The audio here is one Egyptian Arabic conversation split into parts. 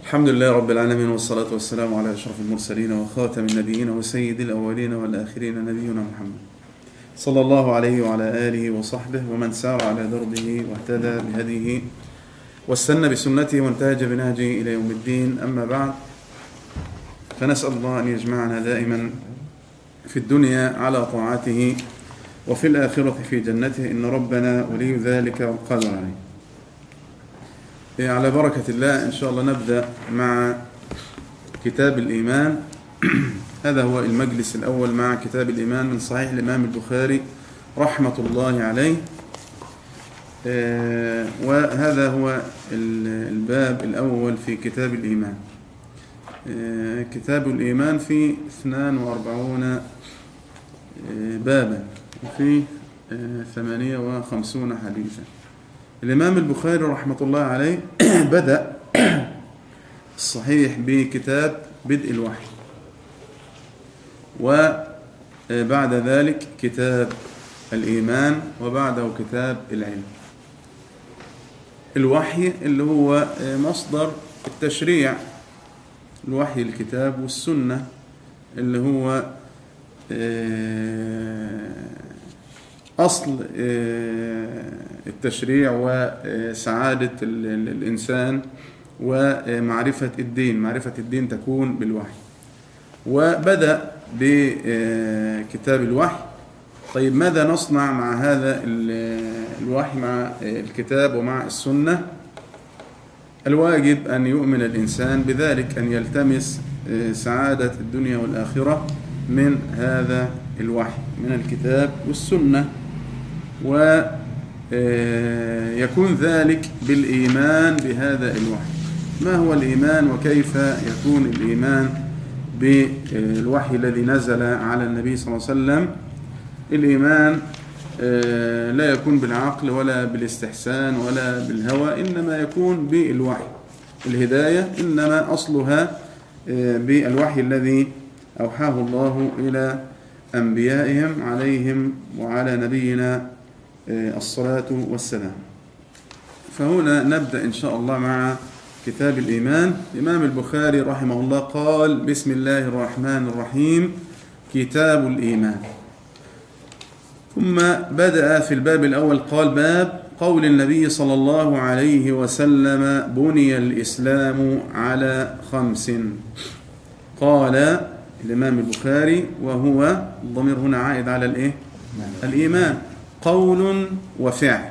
الحمد لله رب العالمين والصلاة والسلام على أشرف المرسلين وخاتم النبيين وسيد الأولين والآخرين نبينا محمد صلى الله عليه وعلى آله وصحبه ومن سار على دربه واهتدى بهديه واستنى بسنته وانتهج بنهجه إلى يوم الدين أما بعد فنسأل الله أن يجمعنا دائما في الدنيا على طاعته وفي الآخرة في جنته إن ربنا ولي ذلك والقادر عليه على بركة الله إن شاء الله نبدأ مع كتاب الإيمان هذا هو المجلس الأول مع كتاب الإيمان من صحيح الإمام البخاري رحمة الله عليه وهذا هو الباب الأول في كتاب الإيمان كتاب الإيمان في 42 بابا وفي 58 حديثا الإمام البخاري رحمة الله عليه بدأ الصحيح بكتاب بدء الوحي وبعد ذلك كتاب الإيمان وبعده كتاب العلم الوحي اللي هو مصدر التشريع الوحي الكتاب والسنة اللي هو أصل التشريع وسعادة الإنسان ومعرفة الدين معرفة الدين تكون بالوحي وبدأ بكتاب الوحي طيب ماذا نصنع مع هذا الوحي مع الكتاب ومع السنة الواجب أن يؤمن الإنسان بذلك أن يلتمس سعادة الدنيا والآخرة من هذا الوحي من الكتاب والسنة ويكون ذلك بالإيمان بهذا الوحي ما هو الإيمان وكيف يكون الإيمان بالوحي الذي نزل على النبي صلى الله عليه وسلم الإيمان لا يكون بالعقل ولا بالاستحسان ولا بالهوى إنما يكون بالوحي الهداية إنما أصلها بالوحي الذي أوحاه الله إلى أنبيائهم عليهم وعلى نبينا الصلاة والسلام فهنا نبدأ إن شاء الله مع كتاب الإيمان الإمام البخاري رحمه الله قال بسم الله الرحمن الرحيم كتاب الإيمان ثم بدأ في الباب الأول قال باب قول النبي صلى الله عليه وسلم بني الإسلام على خمس قال الإمام البخاري وهو الضمير هنا عائد على الإيه؟ الإيمان قول وفعل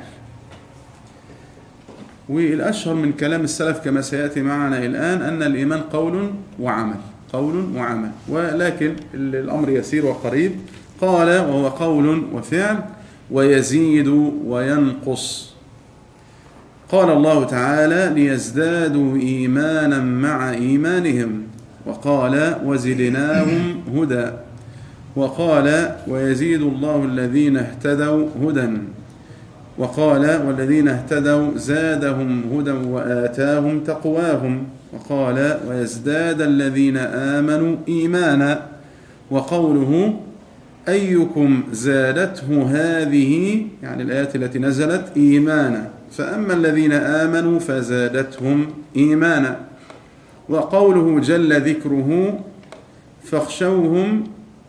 والأشهر من كلام السلف كما سيأتي معنا الآن أن الإيمان قول وعمل قول وعمل ولكن الأمر يسير وقريب قال وهو قول وفعل ويزيد وينقص قال الله تعالى ليزدادوا إيمانا مع إيمانهم وقال وزدناهم هدى وقال ويزيد الله الذين اهتدوا هدى وقال والذين اهتدوا زادهم هدى وآتاهم تقواهم وقال ويزداد الذين آمنوا إيمانا وقوله أيكم زادته هذه يعني الآيات التي نزلت إيمانا فأما الذين آمنوا فزادتهم إيمانا وقوله جل ذكره فاخشوهم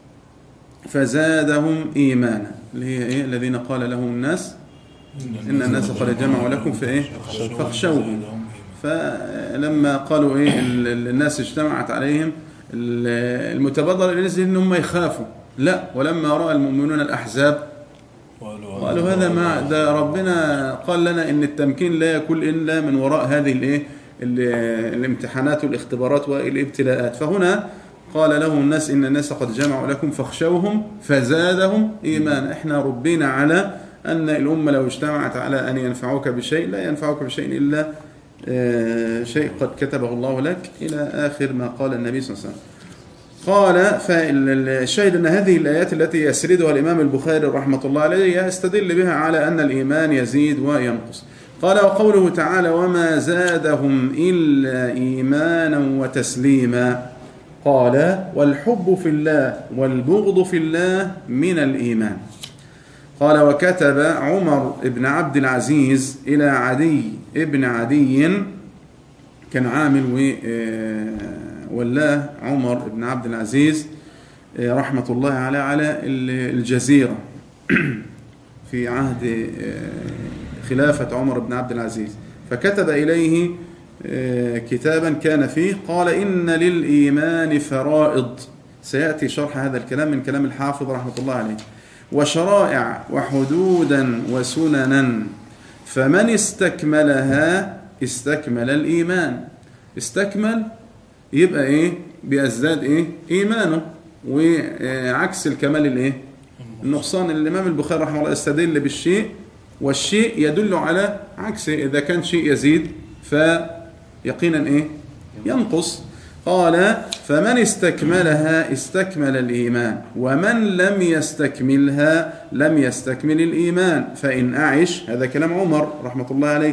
فزادهم إيمانا اللي هي إيه الذين قال لهم الناس إن الناس قد جمعوا لكم فإيه فاخشوهم فلما قالوا إيه الناس اجتمعت عليهم المتبادر الناس إن هم يخافوا لا ولما رأى المؤمنون الأحزاب قالوا هذا ما ده ربنا قال لنا إن التمكين لا يكون إلا من وراء هذه الإيه الامتحانات والاختبارات والابتلاءات فهنا قال لهم الناس إن الناس قد جمعوا لكم فاخشوهم فزادهم إيمانا إحنا ربينا على أن الأمة لو اجتمعت على أن ينفعوك بشيء لا ينفعك بشيء إلا شيء قد كتبه الله لك إلى آخر ما قال النبي صلى الله عليه وسلم قال فالشاهد أن هذه الآيات التي يسردها الإمام البخاري رحمة الله عليه يستدل بها على أن الإيمان يزيد وينقص قال وقوله تعالى وما زادهم إلا إيمانا وتسليما قال والحب في الله والبغض في الله من الإيمان قال وكتب عمر بن عبد العزيز إلى عدي ابن عدي كان عامل وولاه عمر بن عبد العزيز رحمة الله عليه على الجزيرة في عهد خلافة عمر بن عبد العزيز فكتب إليه كتابا كان فيه قال إن للإيمان فرائض سيأتي شرح هذا الكلام من كلام الحافظ رحمة الله عليه وشرائع وحدودا وسننا فمن استكملها استكمل الإيمان استكمل يبقى إيه بيزداد إيه إيمانه وعكس الكمال الإيه النقصان الإمام البخاري رحمه الله استدل بالشيء والشيء يدل على عكسه إذا كان شيء يزيد فيقينا إيه ينقص قال فمن استكملها استكمل الإيمان ومن لم يستكملها لم يستكمل الإيمان فإن أعش هذا كلام عمر رحمة الله عليه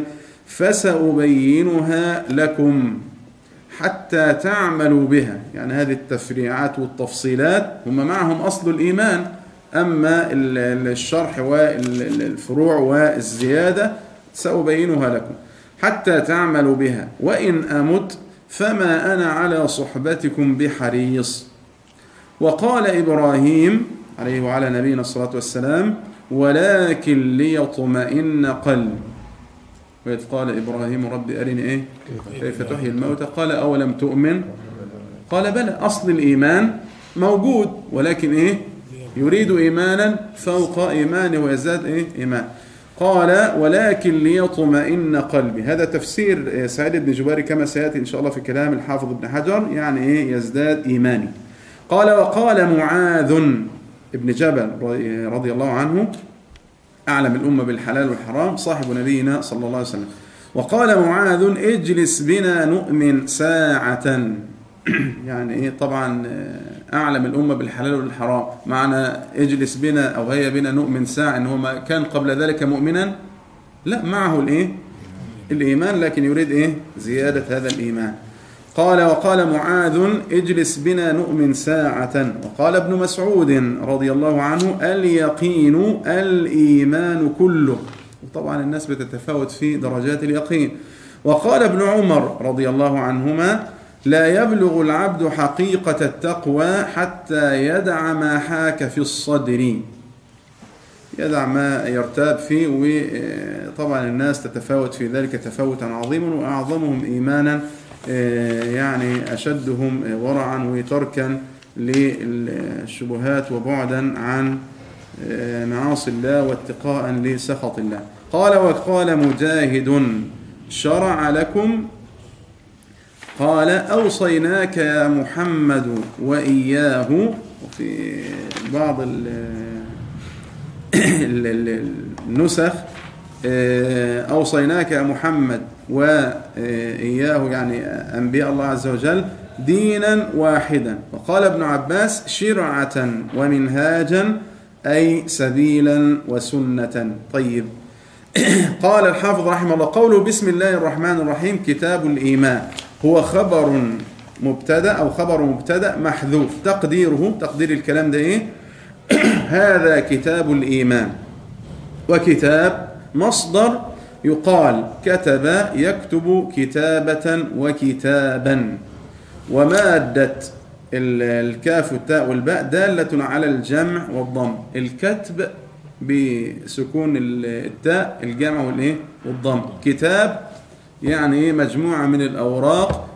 فسأبينها لكم حتى تعملوا بها يعني هذه التفريعات والتفصيلات هم معهم أصل الإيمان أما الشرح والفروع والزيادة سأبينها لكم حتى تعملوا بها وإن أمت فما أنا على صحبتكم بحريص وقال إبراهيم عليه وعلى نبينا الصلاة والسلام ولكن ليطمئن قلب وإذ قال إبراهيم رب أرني إيه كيف تحيي الموتى قال أولم تؤمن قال بلى أصل الإيمان موجود ولكن إيه يريد إيمانا فوق إيمانه ويزداد إيه إيمان قال ولكن ليطمئن قلبي هذا تفسير سعيد بن جبير كما سيأتي إن شاء الله في كلام الحافظ ابن حجر يعني إيه يزداد إيماني قال وقال معاذ ابن جبل رضي الله عنه أعلم الأمة بالحلال والحرام صاحب نبينا صلى الله عليه وسلم وقال معاذ اجلس بنا نؤمن ساعة يعني إيه طبعا أعلم الأمة بالحلال والحرام معنى اجلس بنا أو هيا بنا نؤمن ساعة إن هو ما كان قبل ذلك مؤمنا لا معه الإيه الإيمان لكن يريد إيه زيادة هذا الإيمان قال وقال معاذ اجلس بنا نؤمن ساعة وقال ابن مسعود رضي الله عنه اليقين الإيمان كله وطبعا الناس بتتفاوت في درجات اليقين وقال ابن عمر رضي الله عنهما لا يبلغ العبد حقيقة التقوى حتى يدع ما حاك في الصدر يدع ما يرتاب فيه وطبعا الناس تتفاوت في ذلك تفاوتا عظيما وأعظمهم إيمانا يعني أشدهم ورعا وتركا للشبهات وبعدا عن معاصي الله واتقاء لسخط الله قال وقال مجاهد شرع لكم قال أوصيناك يا محمد وإياه وفي بعض النسخ أوصيناك يا محمد وإياه يعني أنبياء الله عز وجل دينا واحدا وقال ابن عباس شرعة ومنهاجا أي سبيلا وسنة طيب قال الحافظ رحمه الله قوله بسم الله الرحمن الرحيم كتاب الإيمان هو خبر مبتدا او خبر مبتدا محذوف تقديره تقدير الكلام ده ايه هذا كتاب الايمان وكتاب مصدر يقال كتب يكتب كتابة وكتابا ومادة الكاف والتاء والباء دالة على الجمع والضم الكتب بسكون التاء الجمع والايه والضم كتاب يعني مجموعة من الأوراق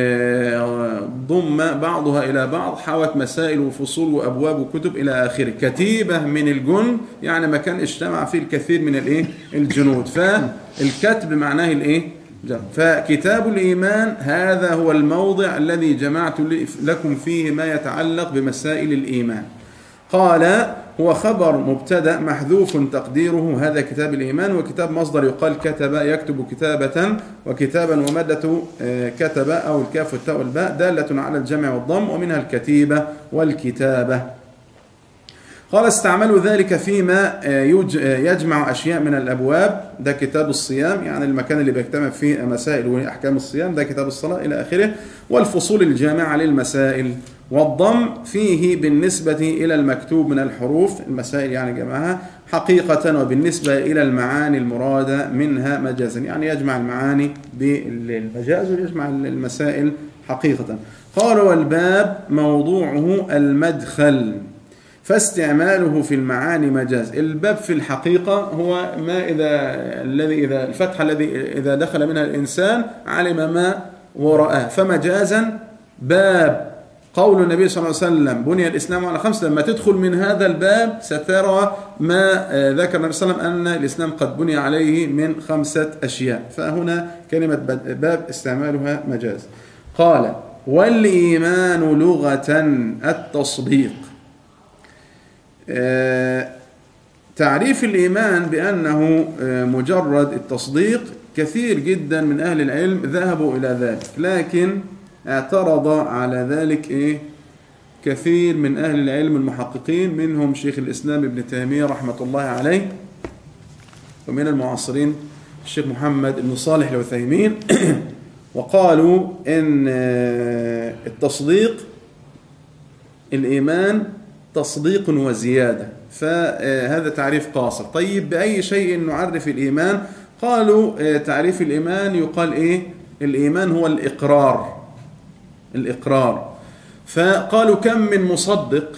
ضم بعضها إلى بعض حوت مسائل وفصول وأبواب وكتب إلى آخره كتيبة من الجند يعني مكان اجتمع فيه الكثير من الإيه الجنود فالكتب معناه الإيه فكتاب الإيمان هذا هو الموضع الذي جمعت لكم فيه ما يتعلق بمسائل الإيمان قال هو خبر مبتدا محذوف تقديره هذا كتاب الإيمان وكتاب مصدر يقال كتب يكتب كتابة وكتابا ومادة كتب أو الكاف والتاء والباء دالة على الجمع والضم ومنها الكتيبة والكتابة قال استعملوا ذلك فيما يجمع أشياء من الأبواب ده كتاب الصيام يعني المكان اللي بيجتمع فيه مسائل وأحكام الصيام ده كتاب الصلاة إلى آخره والفصول الجامعة للمسائل والضم فيه بالنسبة إلى المكتوب من الحروف المسائل يعني جمعها حقيقة وبالنسبة إلى المعاني المرادة منها مجازا يعني يجمع المعاني بالمجاز ويجمع المسائل حقيقة قال والباب موضوعه المدخل فاستعماله في المعاني مجاز الباب في الحقيقة هو ما إذا الذي إذا الفتحة الذي إذا دخل منها الإنسان علم ما وراءه فمجازا باب قول النبي صلى الله عليه وسلم بني الإسلام على خمس لما تدخل من هذا الباب سترى ما ذكر النبي صلى الله عليه وسلم أن الإسلام قد بني عليه من خمسة أشياء فهنا كلمة باب استعمالها مجاز قال والإيمان لغة التصديق تعريف الإيمان بأنه مجرد التصديق كثير جدا من أهل العلم ذهبوا إلى ذلك لكن اعترض على ذلك إيه كثير من أهل العلم المحققين منهم شيخ الإسلام ابن تيمية رحمة الله عليه ومن المعاصرين الشيخ محمد بن صالح العثيمين وقالوا إن التصديق الإيمان تصديق وزيادة فهذا تعريف قاصر طيب بأي شيء نعرف الإيمان قالوا تعريف الإيمان يقال إيه الإيمان هو الإقرار الإقرار فقالوا كم من مصدق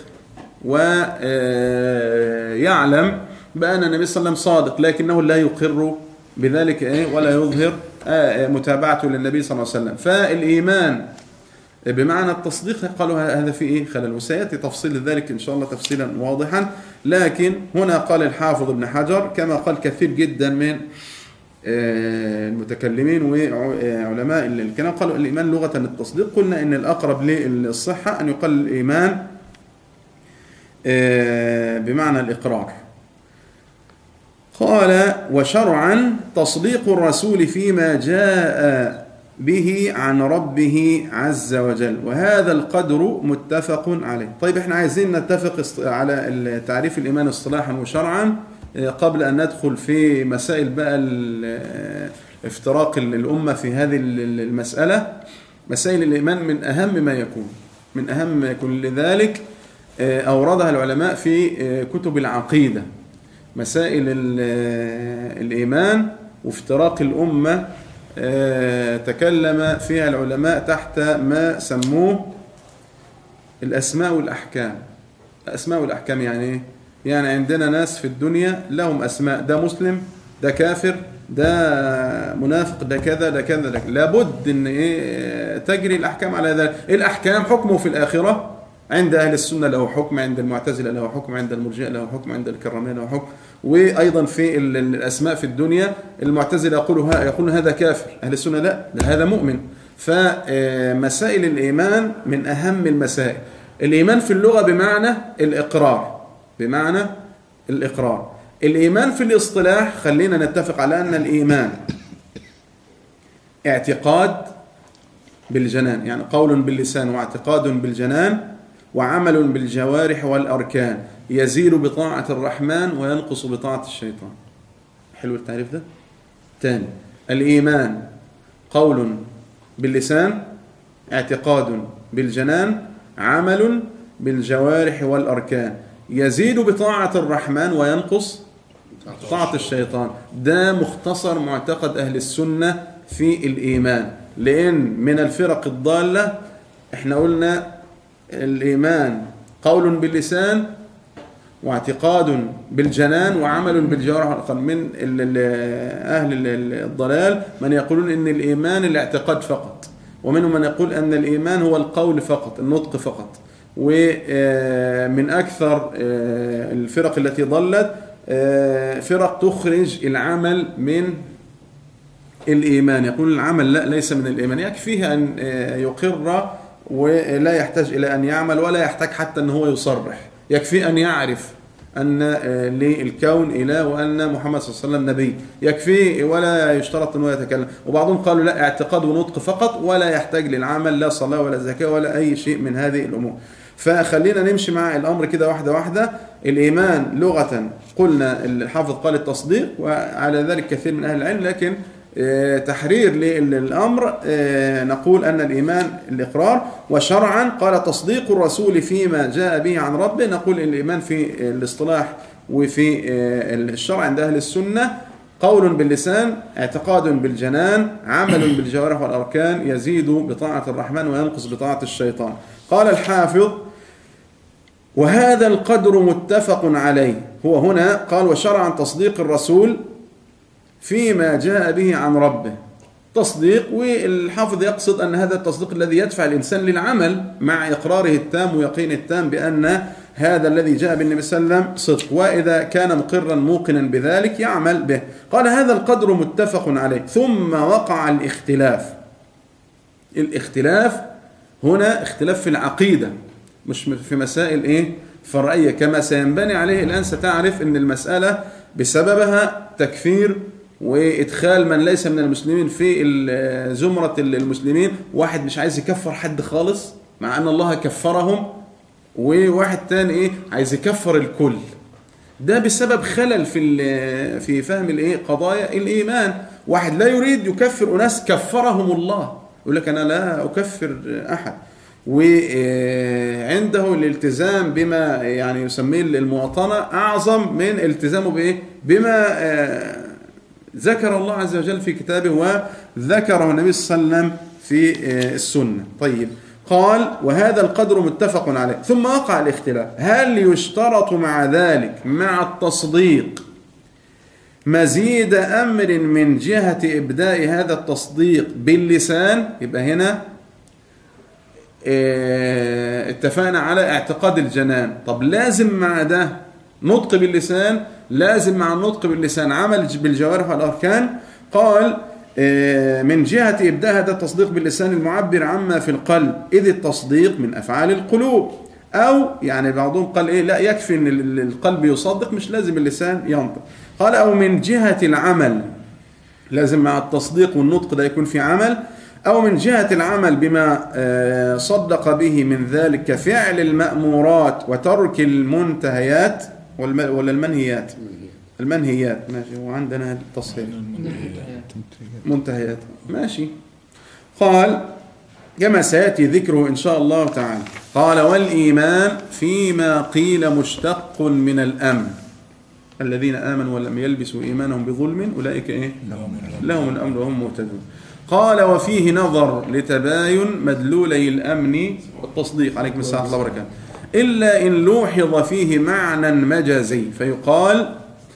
ويعلم بأن النبي صلى الله عليه وسلم صادق لكنه لا يقر بذلك إيه ولا يظهر متابعته للنبي صلى الله عليه وسلم فالإيمان بمعنى التصديق قالوا هذا في إيه خلل وسيأتي تفصيل ذلك إن شاء الله تفصيلا واضحا لكن هنا قال الحافظ ابن حجر كما قال كثير جدا من المتكلمين وعلماء الكلام قالوا الإيمان لغة التصديق قلنا إن الأقرب للصحة أن يقال الإيمان بمعنى الإقرار قال وشرعا تصديق الرسول فيما جاء به عن ربه عز وجل وهذا القدر متفق عليه طيب احنا عايزين نتفق على تعريف الإيمان اصطلاحا وشرعا قبل أن ندخل في مسائل بقى افتراق الأمة في هذه المسألة مسائل الإيمان من أهم ما يكون من أهم ما يكون لذلك أوردها العلماء في كتب العقيدة مسائل الإيمان وافتراق الأمة تكلم فيها العلماء تحت ما سموه الأسماء والأحكام الأسماء والأحكام يعني إيه؟ يعني عندنا ناس في الدنيا لهم أسماء ده مسلم ده كافر ده منافق ده كذا ده كذا ده لابد ان ايه تجري الاحكام على ذلك الاحكام حكمه في الاخره عند اهل السنه له حكم عند المعتزله له حكم عند المرجئه له حكم عند الكراميه له حكم وايضا في الاسماء في الدنيا المعتزله يقولوا يقولون هذا كافر اهل السنه لا ده هذا مؤمن فمسائل الايمان من اهم المسائل الايمان في اللغه بمعنى الاقرار بمعنى الاقرار الايمان في الاصطلاح خلينا نتفق على ان الايمان اعتقاد بالجنان يعني قول باللسان واعتقاد بالجنان وعمل بالجوارح والاركان يزيد بطاعة الرحمن وينقص بطاعة الشيطان حلو التعريف ده تاني الإيمان قول باللسان اعتقاد بالجنان عمل بالجوارح والأركان يزيد بطاعة الرحمن وينقص طاعة الشيطان ده مختصر معتقد أهل السنة في الإيمان لأن من الفرق الضالة احنا قلنا الإيمان قول باللسان واعتقاد بالجنان وعمل بالجوارح من أهل الضلال من يقولون أن الإيمان الاعتقاد فقط ومنهم من يقول أن الإيمان هو القول فقط النطق فقط ومن أكثر الفرق التي ضلت فرق تخرج العمل من الإيمان يقول العمل لا ليس من الإيمان يكفيه أن يقر ولا يحتاج إلى أن يعمل ولا يحتاج حتى أن هو يصرح يكفي أن يعرف أن للكون إله وأن محمد صلى الله عليه وسلم نبي يكفي ولا يشترط أنه يتكلم وبعضهم قالوا لا اعتقاد ونطق فقط ولا يحتاج للعمل لا صلاة ولا زكاة ولا أي شيء من هذه الأمور فخلينا نمشي مع الأمر كده واحدة واحدة الإيمان لغة قلنا الحافظ قال التصديق وعلى ذلك كثير من أهل العلم لكن آه، تحرير للأمر آه، نقول أن الإيمان الإقرار وشرعا قال تصديق الرسول فيما جاء به عن ربه نقول الإيمان في الاصطلاح وفي آه، الشرع عند أهل السنة قول باللسان اعتقاد بالجنان عمل بالجوارح والأركان يزيد بطاعة الرحمن وينقص بطاعة الشيطان قال الحافظ وهذا القدر متفق عليه هو هنا قال وشرعا تصديق الرسول فيما جاء به عن ربه تصديق والحافظ يقصد أن هذا التصديق الذي يدفع الإنسان للعمل مع إقراره التام ويقين التام بأن هذا الذي جاء بالنبي صلى الله عليه وسلم صدق وإذا كان مقرا موقنا بذلك يعمل به قال هذا القدر متفق عليه ثم وقع الاختلاف الاختلاف هنا اختلاف في العقيدة مش في مسائل ايه فرعية كما سينبني عليه الآن ستعرف أن المسألة بسببها تكفير وادخال من ليس من المسلمين في زمرة المسلمين واحد مش عايز يكفر حد خالص مع ان الله كفرهم وواحد تاني ايه عايز يكفر الكل ده بسبب خلل في في فهم الايه قضايا الايمان واحد لا يريد يكفر اناس كفرهم الله يقول لك انا لا اكفر احد وعنده الالتزام بما يعني يسميه المواطنه اعظم من التزامه بايه بما آه، ذكر الله عز وجل في كتابه وذكره النبي صلى الله عليه وسلم في آه، السنة طيب قال وهذا القدر متفق عليه ثم وقع الاختلاف هل يشترط مع ذلك مع التصديق مزيد أمر من جهة إبداء هذا التصديق باللسان يبقى هنا آه، اتفقنا على اعتقاد الجنان طب لازم مع ده نطق باللسان لازم مع النطق باللسان عمل بالجوارح والأركان قال آه، من جهة إبداء هذا التصديق باللسان المعبر عما في القلب إذ التصديق من أفعال القلوب أو يعني بعضهم قال إيه لا يكفي أن القلب يصدق مش لازم اللسان ينطق قال أو من جهة العمل لازم مع التصديق والنطق ده يكون في عمل أو من جهة العمل بما آه، صدق به من ذلك كفعل المأمورات وترك المنتهيات ولا المنهيات المنهيات ماشي وعندنا التصحيح منتهيات ماشي قال كما سيأتي ذكره إن شاء الله تعالى قال والإيمان فيما قيل مشتق من الأمن الذين آمنوا ولم يلبسوا إيمانهم بظلم أولئك إيه؟ لهم الأمن وهم مهتدون قال وفيه نظر لتباين مدلولي الأمن والتصديق عليكم السلام الله وبركاته إلا إن لوحظ فيه معنى مجازي فيقال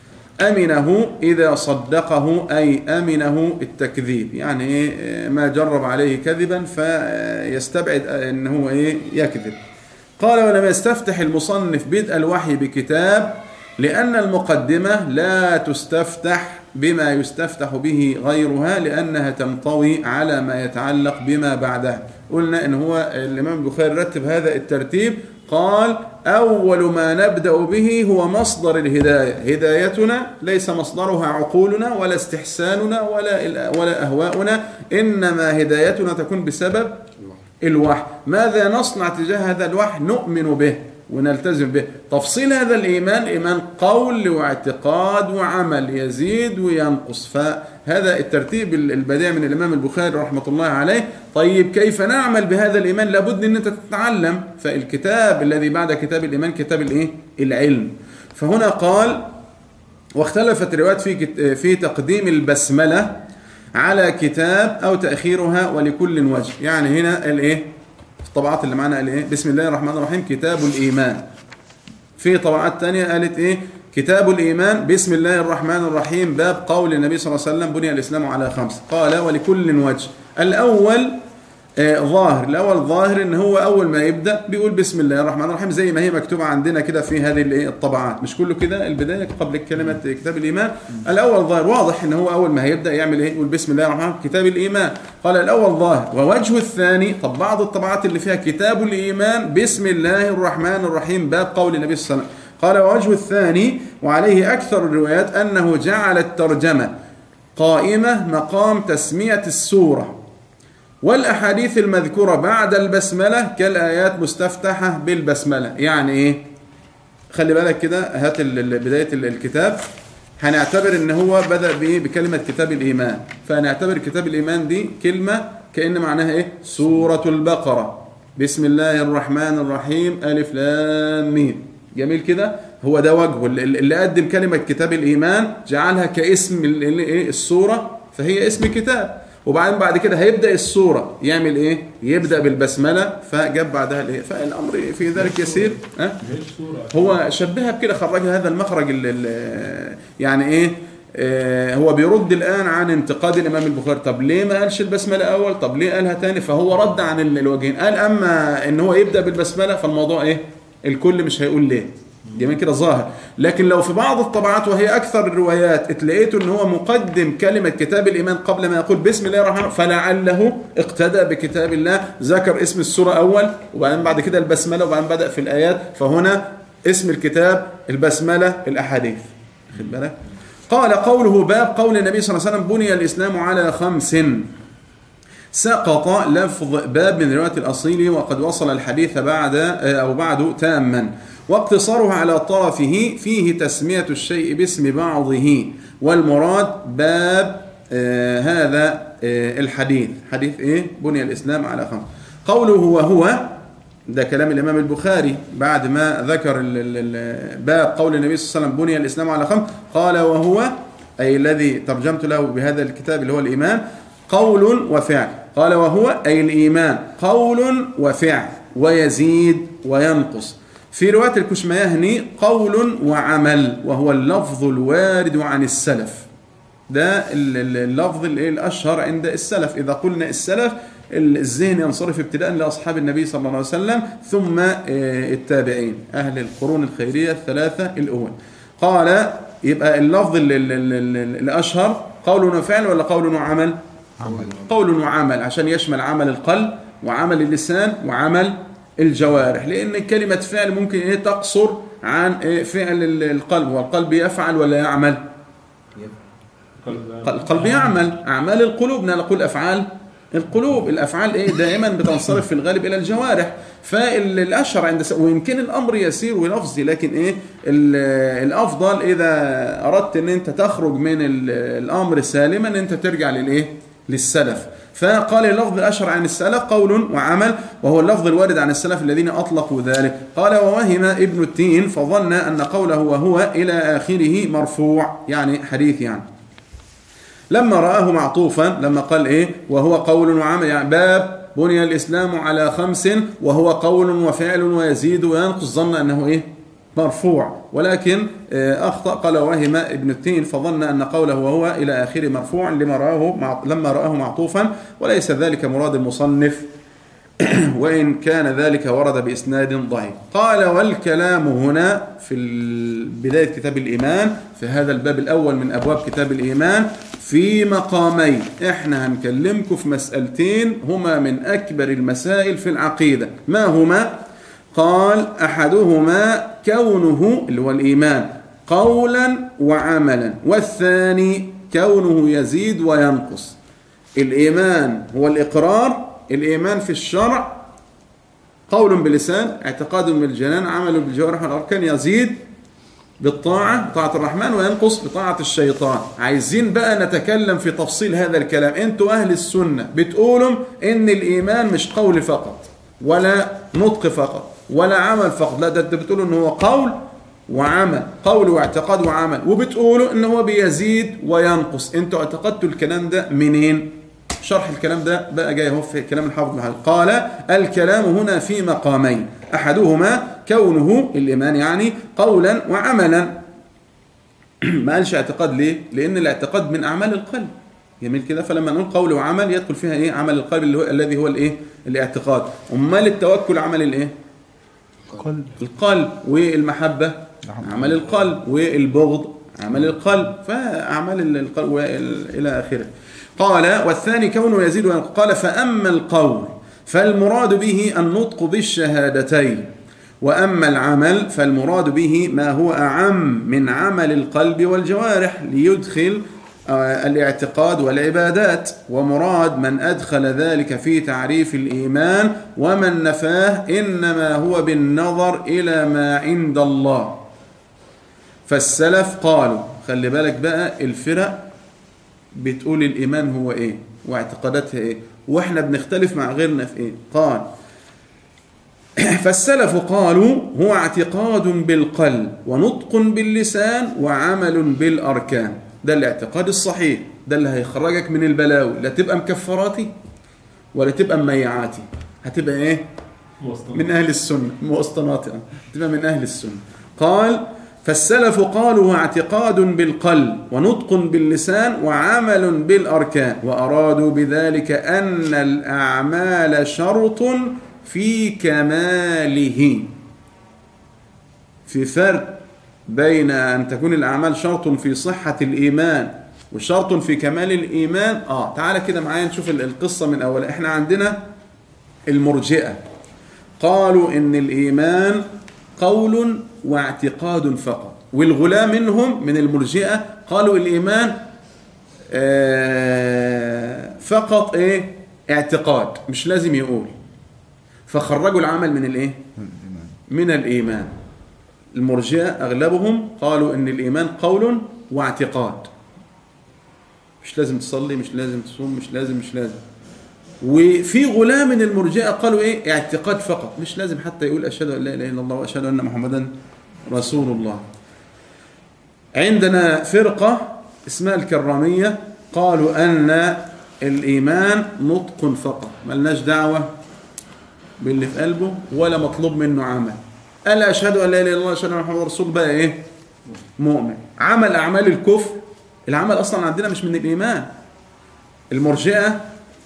أمنه إذا صدقه أي أمنه التكذيب يعني إيه ما جرب عليه كذبا فيستبعد أنه إيه يكذب قال ولم يستفتح المصنف بدء الوحي بكتاب لأن المقدمة لا تستفتح بما يستفتح به غيرها لأنها تنطوي على ما يتعلق بما بعدها قلنا إن هو الإمام البخاري رتب هذا الترتيب قال أول ما نبدأ به هو مصدر الهداية هدايتنا ليس مصدرها عقولنا ولا استحساننا ولا, ولا أهواؤنا إنما هدايتنا تكون بسبب الوحي ماذا نصنع تجاه هذا الوحي نؤمن به ونلتزم به تفصيل هذا الإيمان إيمان قول واعتقاد وعمل يزيد وينقص فهذا الترتيب البديع من الإمام البخاري رحمة الله عليه طيب كيف نعمل بهذا الإيمان لابد أن أنت تتعلم فالكتاب الذي بعد كتاب الإيمان كتاب الإيه؟ العلم فهنا قال واختلفت الروايات في في تقديم البسملة على كتاب أو تأخيرها ولكل وجه يعني هنا الإيه الطبعات اللي معانا قال ايه بسم الله الرحمن الرحيم كتاب الايمان في طبعات تانية قالت ايه كتاب الإيمان بسم الله الرحمن الرحيم باب قول النبي صلى الله عليه وسلم بني الإسلام على خمس قال ولكل وجه الأول آه، ظاهر الاول ظاهر ان هو اول ما يبدا بيقول بسم الله الرحمن الرحيم زي ما هي مكتوبه عندنا كده في هذه الطبعات مش كله كده البدايه قبل كلمه كتاب الايمان الاول ظاهر واضح ان هو اول ما هيبدا يعمل ايه يقول بسم الله الرحمن الرحيم كتاب الايمان قال الاول ظاهر ووجه الثاني طب بعض الطبعات اللي فيها كتاب الايمان بسم الله الرحمن الرحيم باب قول النبي صلى الله عليه وسلم قال ووجه الثاني وعليه اكثر الروايات انه جعل الترجمه قائمه مقام تسميه السوره والأحاديث المذكورة بعد البسملة كالآيات مستفتحة بالبسملة يعني إيه خلي بالك كده هات بداية الكتاب هنعتبر ان هو بدأ بايه بكلمة كتاب الايمان فهنعتبر كتاب الايمان دي كلمة كأن معناها ايه سورة البقرة بسم الله الرحمن الرحيم ألف لام ميم جميل كده هو ده وجهه اللي- اللي قدم كلمة كتاب الإيمان جعلها كاسم ال- ال- إيه؟ السورة فهي اسم كتاب وبعدين بعد كده هيبدأ السورة يعمل ايه يبدأ بالبسملة فجاب بعدها الايه فالأمر في ذلك يسير أه؟ هو شبهها بكده خرجها هذا المخرج ال ال يعني ايه آه، هو بيرد الان عن انتقاد الامام البخاري طب ليه ما قالش البسمله اول طب ليه قالها تاني فهو رد عن ال- الوجهين قال اما ان هو يبدا بالبسمله فالموضوع ايه الكل مش هيقول ليه جميل كده ظاهر لكن لو في بعض الطبعات وهي اكثر الروايات اتلقيته ان هو مقدم كلمه كتاب الايمان قبل ما يقول بسم الله الرحمن الرحيم فلعله اقتدى بكتاب الله ذكر اسم السوره اول وبعدين بعد كده البسمله وبعدين بدا في الايات فهنا اسم الكتاب البسمله الاحاديث خد بالك قال قوله باب قول النبي صلى الله عليه وسلم بني الاسلام على خمس سقط لفظ باب من رواية الأصيل وقد وصل الحديث بعد أو بعد تاما واقتصاره على طرفه فيه تسمية الشيء باسم بعضه والمراد باب آه هذا آه الحديث حديث إيه بني الإسلام على خمس قوله وهو ده كلام الإمام البخاري بعد ما ذكر ال- ال- ال- باب قول النبي صلى الله عليه وسلم بني الإسلام على خمس قال وهو أي الذي ترجمت له بهذا الكتاب اللي هو الإيمان قول وفعل قال وهو أي الإيمان قول وفعل ويزيد وينقص في رواية الكشميهني قول وعمل وهو اللفظ الوارد عن السلف ده ال- ال- اللفظ الايه الاشهر عند السلف اذا قلنا السلف الذهن ينصرف ابتداء لاصحاب النبي صلى الله عليه وسلم ثم آه، التابعين اهل القرون الخيريه الثلاثه الاول قال يبقى اللفظ ال- ال- ال- ال- الاشهر قول وفعل ولا قول وعمل قول وعمل عشان يشمل عمل القلب وعمل اللسان وعمل الجوارح لان كلمه فعل ممكن ايه تقصر عن إيه فعل ال- القلب والقلب يفعل ولا يعمل القلب يعمل اعمال القلوب لا نقول افعال القلوب الافعال ايه دائما بتنصرف في الغالب الى الجوارح فالاشهر عند س- ويمكن الامر يسير ولفظي لكن ايه ال- الافضل اذا اردت ان انت تخرج من ال- الامر سالما ان انت ترجع للايه للسلف فقال اللفظ الاشهر عن السلف قول وعمل وهو اللفظ الوارد عن السلف الذين اطلقوا ذلك قال ووهم ابن التين فظن ان قوله وهو الى اخره مرفوع يعني حديث يعني لما رآه معطوفا لما قال إيه وهو قول وعمل يعني باب بني الإسلام على خمس وهو قول وفعل ويزيد وينقص ظن أنه إيه مرفوع ولكن آه، أخطأ قال وهم ابن التين فظن أن قوله وهو إلى آخره مرفوع لما رآه مع لما رآه معطوفا وليس ذلك مراد المصنف وإن كان ذلك ورد بإسناد ضعيف قال والكلام هنا في ال- بداية كتاب الإيمان في هذا الباب الأول من أبواب كتاب الإيمان في مقامين إحنا هنكلمكم في مسألتين هما من أكبر المسائل في العقيدة ما هما قال أحدهما كونه اللي هو الإيمان قولا وعملا والثاني كونه يزيد وينقص الإيمان هو الإقرار الإيمان في الشرع قول باللسان اعتقاد بالجنان عمل بالجوارح والأركان يزيد بالطاعة طاعة الرحمن وينقص بطاعة الشيطان عايزين بقى نتكلم في تفصيل هذا الكلام انتوا أهل السنة بتقولوا ان الإيمان مش قول فقط ولا نطق فقط ولا عمل فقط لا ده انتوا بتقولوا ان هو قول وعمل قول واعتقاد وعمل وبتقولوا ان هو بيزيد وينقص انتوا اعتقدتوا الكلام ده منين شرح الكلام ده بقى جاي اهو في كلام الحافظ بن قال الكلام هنا في مقامين احدهما كونه الايمان يعني قولا وعملا ما قالش اعتقاد ليه لان الاعتقاد من اعمال القلب جميل كده فلما نقول قول وعمل يدخل فيها ايه عمل القلب اللي هو الذي هو الايه الاعتقاد امال التوكل عمل الايه قلب القلب والمحبة عمل القلب والبغض عمل القلب فأعمال القلب وإل- إلى آخره قال والثاني كونه يزيد وينقص قال فأما القول فالمراد به النطق بالشهادتين وأما العمل فالمراد به ما هو أعم من عمل القلب والجوارح ليدخل آه، الاعتقاد والعبادات ومراد من أدخل ذلك في تعريف الإيمان ومن نفاه إنما هو بالنظر إلى ما عند الله فالسلف قالوا خلي بالك بقى الفرق بتقول الإيمان هو إيه واعتقاداتها إيه وإحنا بنختلف مع غيرنا في إيه قال فالسلف قالوا هو اعتقاد بالقلب ونطق باللسان وعمل بالأركان ده الاعتقاد الصحيح ده اللي هيخرجك من البلاوي لا تبقى مكفراتي ولا تبقى مميعاتي هتبقى ايه من أهل السنة موسطناتي تبقى من أهل السنة قال فالسلف قالوا هو اعتقاد بالقلب ونطق باللسان وعمل بالأركان وأرادوا بذلك أن الأعمال شرط في كماله في فرق بين أن تكون الأعمال شرط في صحة الإيمان وشرط في كمال الإيمان آه تعالى كده معايا نشوف القصة من أول إحنا عندنا المرجئة قالوا إن الإيمان قول واعتقاد فقط والغلاة منهم من المرجئة قالوا الإيمان آه فقط إيه اعتقاد مش لازم يقول فخرجوا العمل من الإيه من الإيمان المرجئة أغلبهم قالوا إن الإيمان قول واعتقاد مش لازم تصلي مش لازم تصوم مش لازم مش لازم وفي غلام من المرجئه قالوا ايه اعتقاد فقط مش لازم حتى يقول اشهد ان لا اله الا الله واشهد ان محمدا رسول الله عندنا فرقه اسمها الكراميه قالوا ان الايمان نطق فقط ملناش دعوه باللي في قلبه ولا مطلوب منه عمل قال اشهد ان لا اله الا الله واشهد ان محمدا رسول بقى ايه مؤمن عمل اعمال الكفر العمل اصلا عندنا مش من الايمان المرجئه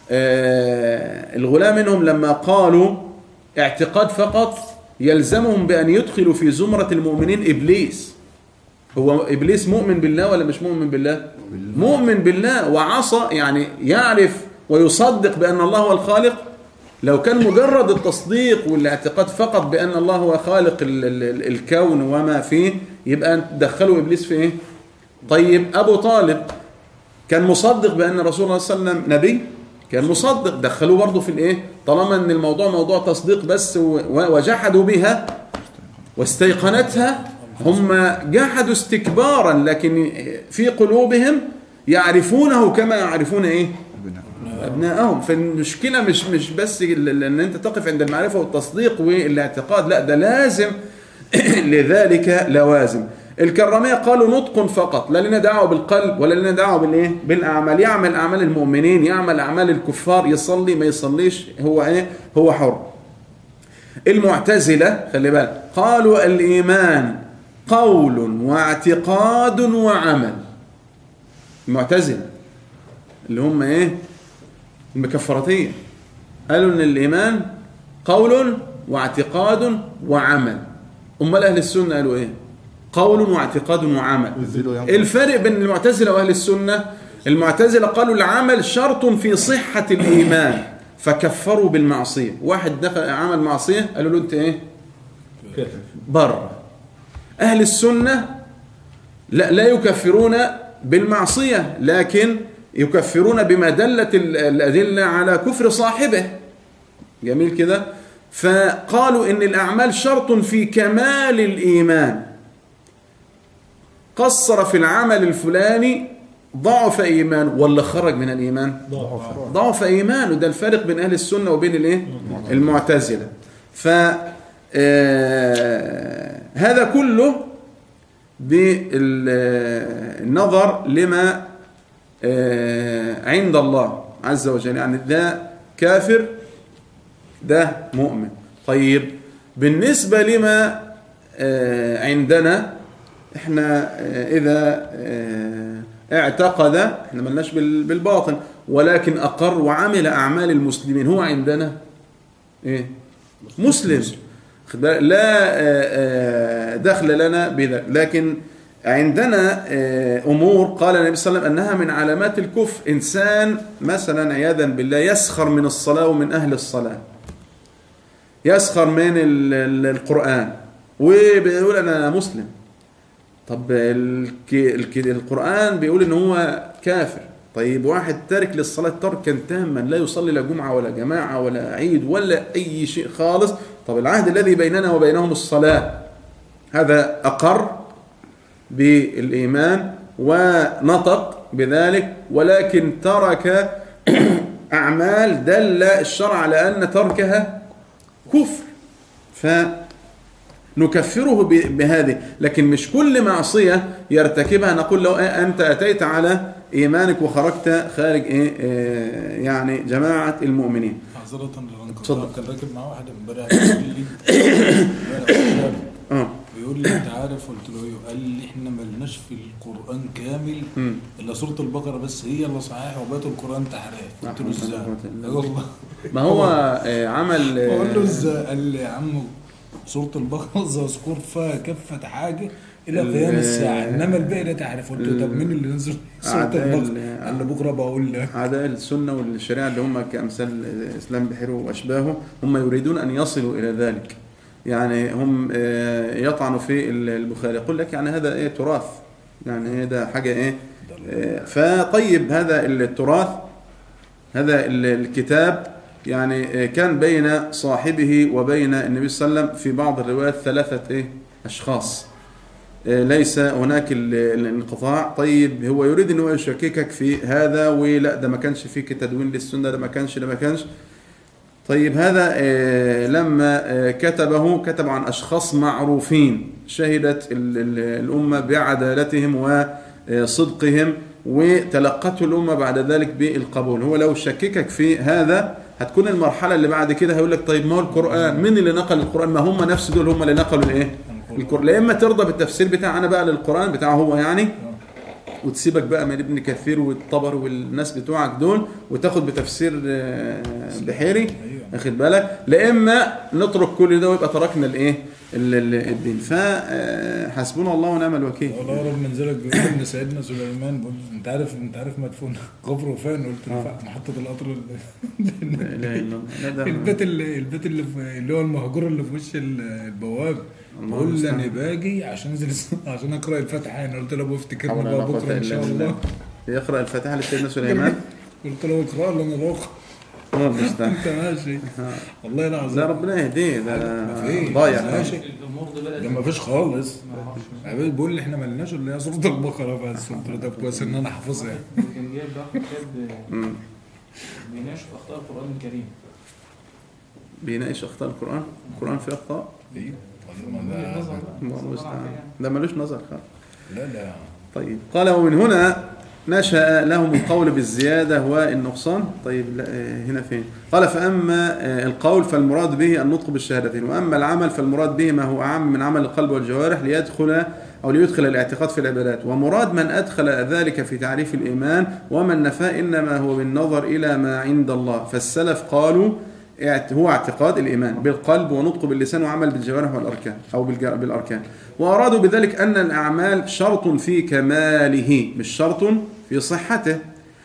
آه الغلام منهم لما قالوا اعتقاد فقط يلزمهم بان يدخلوا في زمره المؤمنين ابليس هو ابليس مؤمن بالله ولا مش مؤمن بالله مؤمن بالله وعصى يعني يعرف ويصدق بان الله هو الخالق لو كان مجرد التصديق والاعتقاد فقط بان الله هو خالق ال ال الكون وما فيه يبقى دخلوا ابليس في ايه طيب ابو طالب كان مصدق بان رسول الله صلى الله عليه وسلم نبي كان مصدق دخلوه برضه في الايه طالما ان الموضوع موضوع تصديق بس وجحدوا بها واستيقنتها هم جحدوا استكبارا لكن في قلوبهم يعرفونه كما يعرفون ايه ابنائهم فالمشكله مش مش بس ان انت تقف عند المعرفه والتصديق والاعتقاد لا ده لازم لذلك لوازم الكرامية قالوا نطق فقط لا لنا دعوة بالقلب ولا لنا دعوة بالإيه؟ بالأعمال يعمل أعمال المؤمنين يعمل أعمال الكفار يصلي ما يصليش هو إيه؟ هو حر المعتزلة خلي بالك قالوا الإيمان قول واعتقاد وعمل المعتزلة اللي هم إيه المكفرتية قالوا إن الإيمان قول واعتقاد وعمل أمال أهل السنة قالوا إيه قول واعتقاد وعمل الفرق بين المعتزلة وأهل السنة المعتزلة قالوا العمل شرط في صحة الإيمان فكفروا بالمعصية واحد دخل عمل معصية قالوا له أنت إيه بر أهل السنة لا, لا يكفرون بالمعصية لكن يكفرون بما دلت الأدلة على كفر صاحبه جميل كده فقالوا إن الأعمال شرط في كمال الإيمان قصر في العمل الفلاني ضعف ايمانه ولا خرج من الايمان ضعف ضعف ايمانه ده الفارق بين اهل السنه وبين الايه المعتزله ف هذا كله بالنظر لما عند الله عز وجل يعني ده كافر ده مؤمن طيب بالنسبة لما عندنا احنا اذا اعتقد احنا ملناش بالباطن ولكن اقر وعمل اعمال المسلمين هو عندنا ايه مسلم لا دخل لنا بذلك لكن عندنا امور قال النبي صلى الله عليه وسلم انها من علامات الكفر انسان مثلا عياذا بالله يسخر من الصلاه ومن اهل الصلاه يسخر من القران وبيقول انا مسلم طب القرآن بيقول ان هو كافر طيب واحد تارك للصلاة تركا تاما لا يصلي لا جمعة ولا جماعة ولا عيد ولا أي شيء خالص طب العهد الذي بيننا وبينهم الصلاة هذا أقر بالإيمان ونطق بذلك ولكن ترك أعمال دل الشرع على أن تركها كفر فنكفره ب- بهذه لكن مش كل معصية يرتكبها نقول له إيه أنت أتيت على إيمانك وخرجت خارج إيه آه، يعني جماعة المؤمنين معذرة للانقطاع اتفضل. كان راكب مع واحد امبارح بيقول لي آه. بيقول لي انت عارف قلت له ايه قال لي احنا ملناش في القران كامل مم. الا سوره البقره بس هي اللي صحيحه وبقيه القران تحريف لا قلت له حول ولا ازاي؟ قوة إلا قال والله ما هو آه، عمل آه، بقول له ازاي؟ قال لي يا عم سوره البقره مذكور فيها كافه حاجه الى ال- قيام الساعه انما الباقي ده تعرف قلت له طب مين اللي نزل سوره أعداء ال- البقره؟ قال لي بكره بقول لك أعداء السنة والشريعة اللي هم كأمثال إسلام بحير وأشباهه هم يريدون أن يصلوا إلى ذلك يعني هم آه، يطعنوا في البخاري يقول لك يعني هذا إيه تراث يعني هذا حاجة إيه آه، فطيب هذا التراث هذا ال- الكتاب يعني آه، كان بين صاحبه وبين النبي صلى الله عليه وسلم في بعض الروايات ثلاثة إيه أشخاص آه، ليس هناك ال- الانقطاع طيب هو يريد ان هو يشككك في هذا ولا ده ما كانش فيك تدوين للسنه ده ما كانش ده ما كانش طيب هذا آه، لما آه، كتبه كتب عن اشخاص معروفين شهدت ال- ال- الامه بعدالتهم وصدقهم وتلقته الامه بعد ذلك بالقبول هو لو شككك في هذا هتكون المرحله اللي بعد كده هيقول لك طيب ما هو القران مين اللي نقل القران ما هم نفس دول هم اللي نقلوا الايه القرآن لا اما ترضى بالتفسير بتاع انا بقى للقرآن بتاعه هو يعني وتسيبك بقى من ابن كثير والطبر والناس بتوعك دول وتاخد بتفسير آه، بحيري واخد بالك لا اما نترك كل ده ويبقى تركنا الايه ال- ال- الدين فحسبنا الله ونعم الوكيل والله رب منزلك بيقول ان سيدنا سليمان بيقول انت عارف انت عارف مدفون قبره فين قلت له آه. في محطه القطر ال- لا اله الا الله لا ده البيت اللي البيت اللي في اللي هو المهجور اللي في وش ال- البوابه الله بقول لي المستعان. انا باجي عشان انزل عشان اقرا الفاتحه انا قلت له ابو حول افتكرني ولا بقى قوة بكره ان شاء إلا بالله. الله يقرأ الفاتحة لسيدنا سليمان قلت له اقرا له انا بقرا الله المستعان انت ماشي والله العظيم ده ربنا يهديه ده مفيش. ضايع ماشي الامور دي بدات ده ما فيش خالص ما اعرفش عبيد بيقول لي احنا مالناش اللي هي سوره البقره بس قلت له طب كويس ان انا حافظها يعني كان جايب بقى كتاب مم. بيناقش في اخطاء القران الكريم بيناقش اخطاء القرآن القرآن فيه اخطاء ايه طيب ما وجهة ده- نظر بقى. الله نظر المستعان عليها. ده ملوش نظر خالص لا لا طيب قال ومن هنا نشأ لهم القول بالزيادة والنقصان طيب لا آه، هنا فين قال فأما آه، القول فالمراد به النطق بالشهادتين وأما العمل فالمراد به ما هو أعم من عمل القلب والجوارح ليدخل أو ليدخل الاعتقاد في العبادات ومراد من أدخل ذلك في تعريف الإيمان ومن نفى إنما هو بالنظر إلى ما عند الله فالسلف قالوا اعت- هو اعتقاد الإيمان بالقلب ونطق باللسان وعمل بالجوارح والأركان أو بالج- بالأركان وأرادوا بذلك أن الأعمال شرط في كماله مش شرط في صحته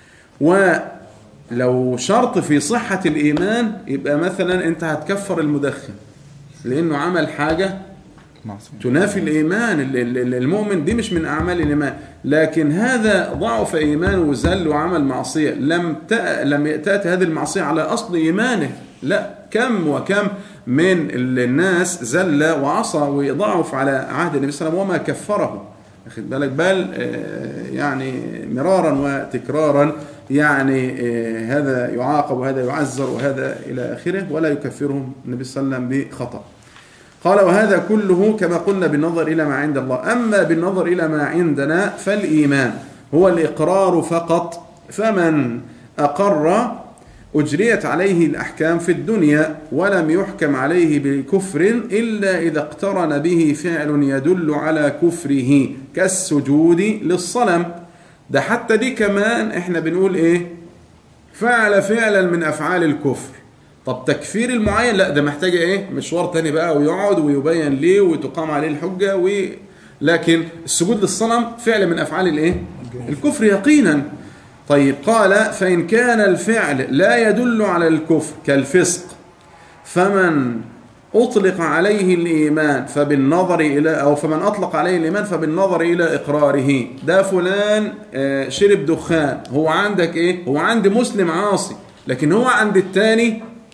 ولو شرط في صحة الإيمان يبقى مثلا أنت هتكفر المدخن لأنه عمل حاجة تنافي الإيمان ال- ال- ال- المؤمن دي مش من أعمال الإيمان لكن هذا ضعف إيمانه وزل وعمل معصية لم تأ... لم تأتي هذه المعصية على أصل إيمانه لا كم وكم من ال- الناس زل وعصى وضعف على عهد النبي صلى الله عليه وسلم وما كفره واخد بالك بل آه، يعني مرارا وتكرارا يعني آه، هذا يعاقب وهذا يعزر وهذا إلى آخره ولا يكفرهم النبي صلى الله عليه وسلم بخطأ قال وهذا كله كما قلنا بالنظر إلى ما عند الله أما بالنظر إلى ما عندنا فالإيمان هو الإقرار فقط فمن أقر أجريت عليه الأحكام في الدنيا ولم يحكم عليه بالكفر إلا إذا اقترن به فعل يدل على كفره كالسجود للصنم ده حتى دي كمان احنا بنقول ايه فعل فعلا من افعال الكفر طب تكفير المعين لا ده محتاج ايه مشوار تاني بقى ويقعد ويبين ليه وتقام عليه الحجه و لكن السجود للصنم فعل من افعال الايه الكفر يقينا طيب قال فان كان الفعل لا يدل على الكفر كالفسق فمن أطلق عليه الإيمان فبالنظر إلى أو فمن أطلق عليه الإيمان فبالنظر إلى إقراره ده فلان آه، شرب دخان هو عندك إيه هو عند مسلم عاصي لكن هو عند التاني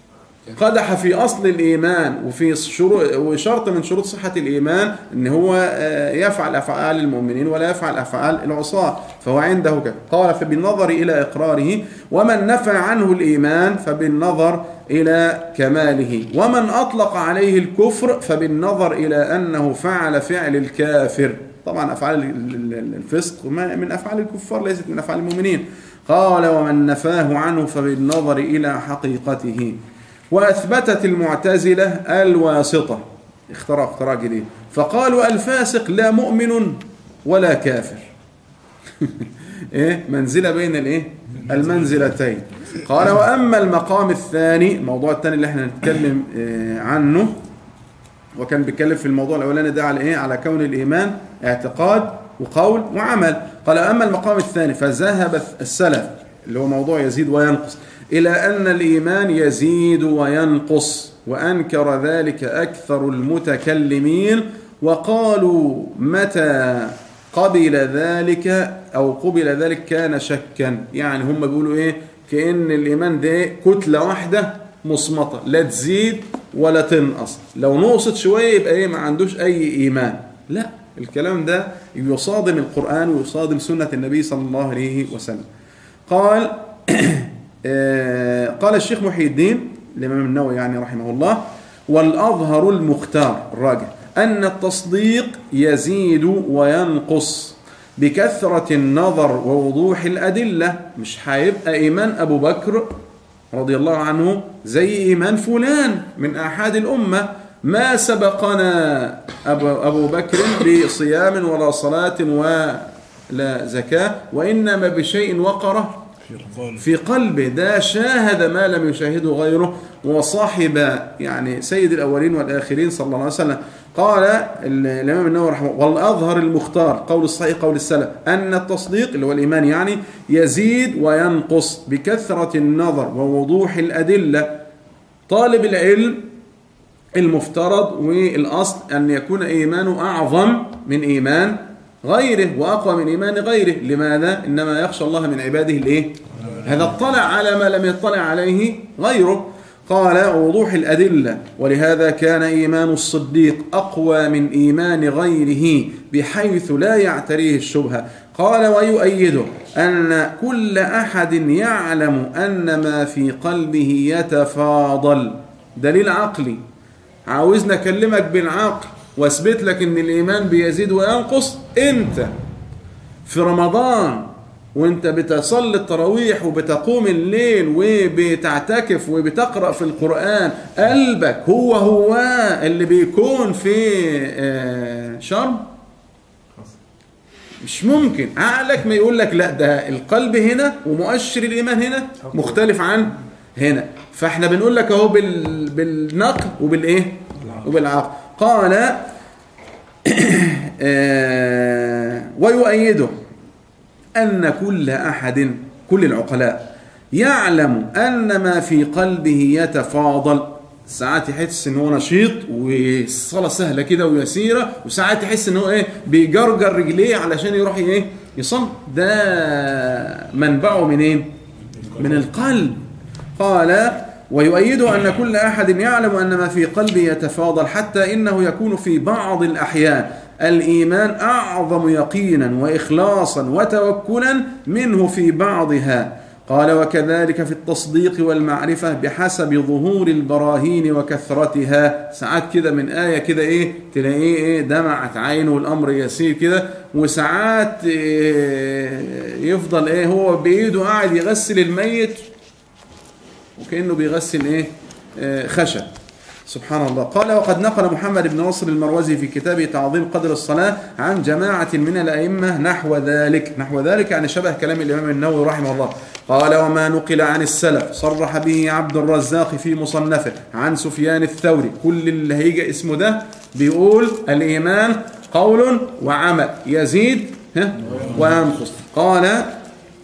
قدح في أصل الإيمان وفي شروط وشرط من شروط صحة الإيمان إن هو آه، يفعل أفعال المؤمنين ولا يفعل أفعال العصاة فهو عنده كده قال فبالنظر إلى إقراره ومن نفى عنه الإيمان فبالنظر إلى كماله ومن أطلق عليه الكفر فبالنظر إلى أنه فعل فعل الكافر طبعا أفعال ال- ال- الفسق ما- من أفعال الكفار ليست من أفعال المؤمنين قال ومن نفاه عنه فبالنظر إلى حقيقته وأثبتت المعتزلة الواسطة اخترع اختراع جديد فقالوا الفاسق لا مؤمن ولا كافر ايه منزلة بين الايه المنزلتين قال واما المقام الثاني الموضوع الثاني اللي احنا نتكلم آه، عنه وكان بيتكلم في الموضوع الاولاني ده على ايه على كون الايمان اعتقاد وقول وعمل قال اما المقام الثاني فذهب السلف اللي هو موضوع يزيد وينقص الى ان الايمان يزيد وينقص وانكر ذلك اكثر المتكلمين وقالوا متى قبل ذلك او قبل ذلك كان شكا يعني هم بيقولوا ايه كان الايمان ده إيه؟ كتله واحده مصمته لا تزيد ولا تنقص لو نقصت شويه يبقى ايه ما عندوش اي ايمان لا الكلام ده يصادم القران ويصادم سنه النبي صلى الله عليه وسلم قال آه، قال الشيخ محي الدين الامام النووي يعني رحمه الله والاظهر المختار الراجح ان التصديق يزيد وينقص بكثره النظر ووضوح الادله مش هيبقى ايمان ابو بكر رضي الله عنه زي ايمان فلان من احاد الامه ما سبقنا ابو ابو بكر بصيام ولا صلاه ولا زكاه وانما بشيء وقره في القلب في قلبه ده شاهد ما لم يشاهده غيره وصاحب يعني سيد الأولين والآخرين صلى الله عليه وسلم قال ال- الإمام النووي رحمه الله والأظهر المختار قول الصحيح قول السلف أن التصديق اللي هو الإيمان يعني يزيد وينقص بكثرة النظر ووضوح الأدلة طالب العلم المفترض والأصل أن يكون إيمانه أعظم من إيمان غيره وأقوى من إيمان غيره لماذا؟ إنما يخشى الله من عباده الإيه؟ هذا اطلع على ما لم يطلع عليه غيره قال وضوح الأدلة ولهذا كان إيمان الصديق أقوى من إيمان غيره بحيث لا يعتريه الشبهة قال ويؤيده أن كل أحد يعلم أن ما في قلبه يتفاضل دليل عقلي عاوزني اكلمك بالعقل واثبت لك ان الايمان بيزيد وينقص انت في رمضان وانت بتصلي التراويح وبتقوم الليل وبتعتكف وبتقرا في القران قلبك هو هو اللي بيكون في آه، شرم مش ممكن عقلك ما يقول لك لا ده القلب هنا ومؤشر الايمان هنا مختلف عن هنا فاحنا بنقول لك اهو بال... بالنقل وبالايه وبالعقل قال آه، ويؤيده أن كل أحد كل العقلاء يعلم أن ما في قلبه يتفاضل ساعات يحس ان هو نشيط والصلاه سهله كده ويسيره وساعات يحس ان هو ايه بيجرجر رجليه علشان يروح ايه يصلي ده منبعه منين من القلب قال ويؤيد أن كل أحد يعلم أن ما في قلبه يتفاضل حتى إنه يكون في بعض الأحيان الإيمان أعظم يقينا وإخلاصا وتوكلا منه في بعضها قال وكذلك في التصديق والمعرفة بحسب ظهور البراهين وكثرتها ساعات كده من آية كده إيه تلاقيه إيه دمعت عينه والأمر يسير كده وساعات إيه يفضل إيه هو بإيده قاعد يغسل الميت وكأنه بيغسل إيه آه، خشب سبحان الله قال وقد نقل محمد بن نصر المروزي في كتابه تعظيم قدر الصلاة عن جماعة من الأئمة نحو ذلك نحو ذلك يعني شبه كلام الإمام النووي رحمه الله قال وما نقل عن السلف صرح به عبد الرزاق في مصنفه عن سفيان الثوري كل اللي هيجي اسمه ده بيقول الإيمان قول وعمل يزيد ها، وينقص قال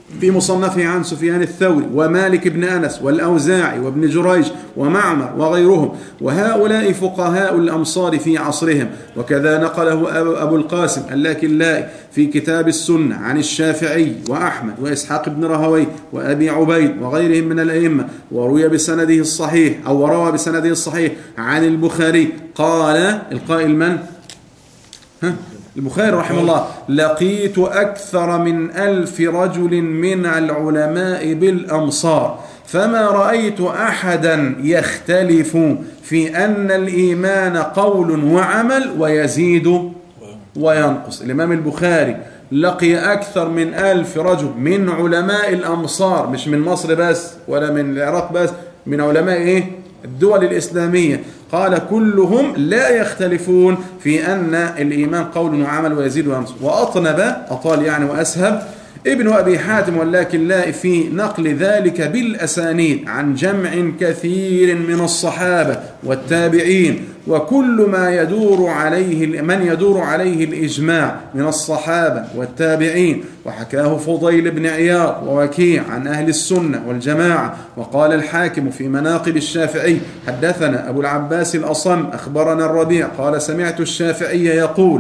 في مصنفه عن سفيان الثوري ومالك بن أنس والأوزاعي وابن جريج ومعمر وغيرهم وهؤلاء فقهاء الأمصار في عصرهم وكذا نقله أبو- أبو القاسم اللاكلائي في كتاب السنة عن الشافعي وأحمد وإسحاق بن رهوي وأبي عبيد وغيرهم من الأئمة وروي بسنده الصحيح أو وروى بسنده الصحيح عن البخاري قال القائل من؟ ها؟ البخاري رحمه الله لقيت أكثر من ألف رجل من العلماء بالأمصار فما رأيت أحدا يختلف في أن الإيمان قول وعمل ويزيد وينقص الإمام البخاري لقي أكثر من ألف رجل من علماء الأمصار مش من مصر بس ولا من العراق بس من علماء إيه؟ الدول الإسلامية قال كلهم لا يختلفون في أن الإيمان قول وعمل ويزيد وينقص وأطنب أطال يعني وأسهب ابن أبي حاتم ولكن لا في نقل ذلك بالأسانيد عن جمع كثير من الصحابة والتابعين وكل ما يدور عليه من يدور عليه الإجماع من الصحابة والتابعين وحكاه فضيل بن عياض ووكيع عن أهل السنة والجماعة وقال الحاكم في مناقب الشافعي حدثنا أبو العباس الأصم أخبرنا الربيع قال سمعت الشافعي يقول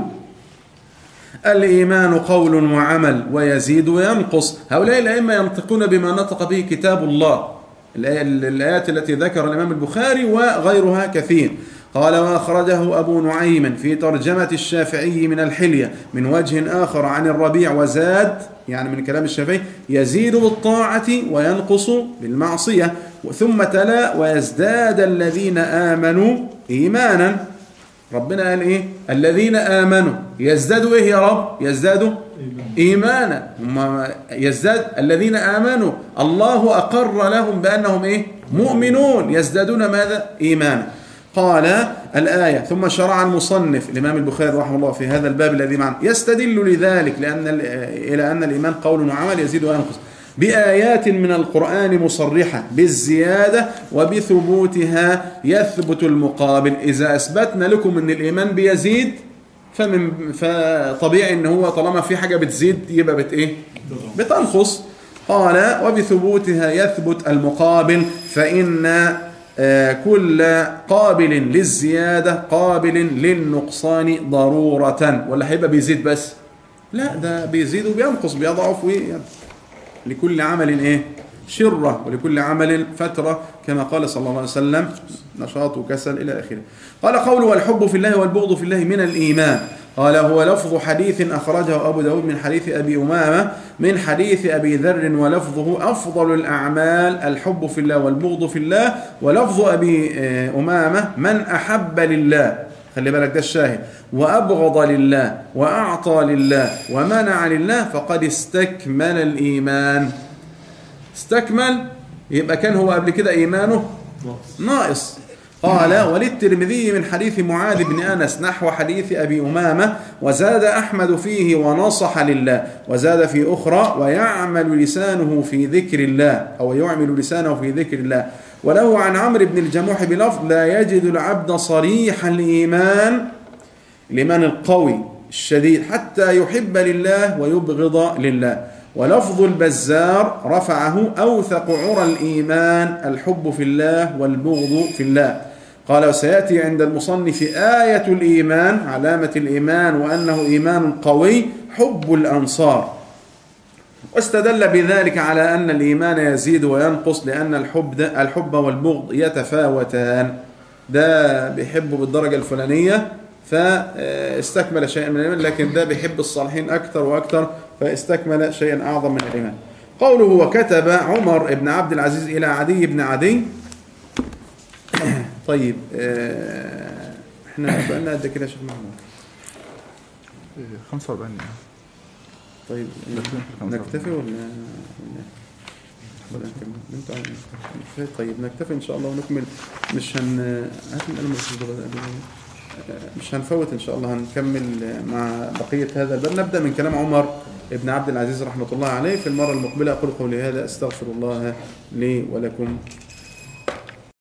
الإيمان قول وعمل ويزيد وينقص هؤلاء الأئمة ينطقون بما نطق به كتاب الله الآية- الآيات التي ذكر الإمام البخاري وغيرها كثير قال وأخرجه أبو نعيم في ترجمة الشافعي من الحلية من وجه آخر عن الربيع وزاد يعني من كلام الشافعي يزيد بالطاعة وينقص بالمعصية ثم تلا ويزداد الذين آمنوا إيمانا ربنا قال ايه الذين امنوا يزدادوا ايه يا رب يزدادوا ايمانا هم يزداد الذين امنوا الله اقر لهم بانهم ايه مؤمنون يزدادون ماذا ايمانا قال الآية ثم شرع المصنف الإمام البخاري رحمه الله في هذا الباب الذي معنا يستدل لذلك لأن ال- إلى أن الإيمان قول وعمل يزيد وينقص بآيات من القرآن مصرحة بالزيادة وبثبوتها يثبت المقابل إذا أثبتنا لكم أن الإيمان بيزيد فمن فطبيعي ان هو طالما في حاجه بتزيد يبقى بت ايه بتنقص قال وبثبوتها يثبت المقابل فان آه، كل قابل للزياده قابل للنقصان ضروره ولا هيبقى بيزيد بس لا ده بيزيد وبينقص بيضعف وي- لكل عمل ايه شرة ولكل عمل فترة كما قال صلى الله عليه وسلم نشاط وكسل إلى آخره قال قوله والحب في الله والبغض في الله من الإيمان قال هو لفظ حديث أخرجه أبو داود من حديث أبي أمامة من حديث أبي ذر ولفظه أفضل الأعمال الحب في الله والبغض في الله ولفظ أبي آه، أمامة من أحب لله خلي بالك ده الشاهد وأبغض لله وأعطى لله ومنع لله فقد استكمل الإيمان استكمل يبقى كان هو قبل كده إيمانه ناقص قال وللترمذي من حديث معاذ بن أنس نحو حديث أبي أمامة وزاد أحمد فيه ونصح لله وزاد في أخرى ويعمل لسانه في ذكر الله أو يعمل لسانه في ذكر الله وله عن عمرو بن الجموح بلفظ لا يجد العبد صريح الإيمان الإيمان القوي الشديد حتى يحب لله ويبغض لله ولفظ البزار رفعه أوثق عرى الإيمان الحب في الله والبغض في الله قال وسيأتي عند المصنف آية الإيمان علامة الإيمان وأنه إيمان قوي حب الأنصار واستدل بذلك على أن الإيمان يزيد وينقص لأن الحب ده الحب والبغض يتفاوتان ده بيحبه بالدرجة الفلانية فاستكمل شيئا من الإيمان لكن ده بيحب الصالحين أكثر وأكثر فاستكمل شيئا أعظم من الإيمان قوله وكتب عمر بن عبد العزيز إلى عدي بن عدي طيب آه، احنا بقالنا قد كده يا شيخ محمود 45 طيب داخلين في 45. نكتفي ولا ولا ولا نكمل انتوا عايزين- طيب نكتفي ان شاء الله ونكمل مش هن هات القلم والرصاص ده بقى. مش هنفوت ان شاء الله هنكمل مع بقيه هذا الباب نبدا من كلام عمر ابن عبد العزيز رحمه الله عليه في المره المقبله اقول قولي هذا استغفر الله لي ولكم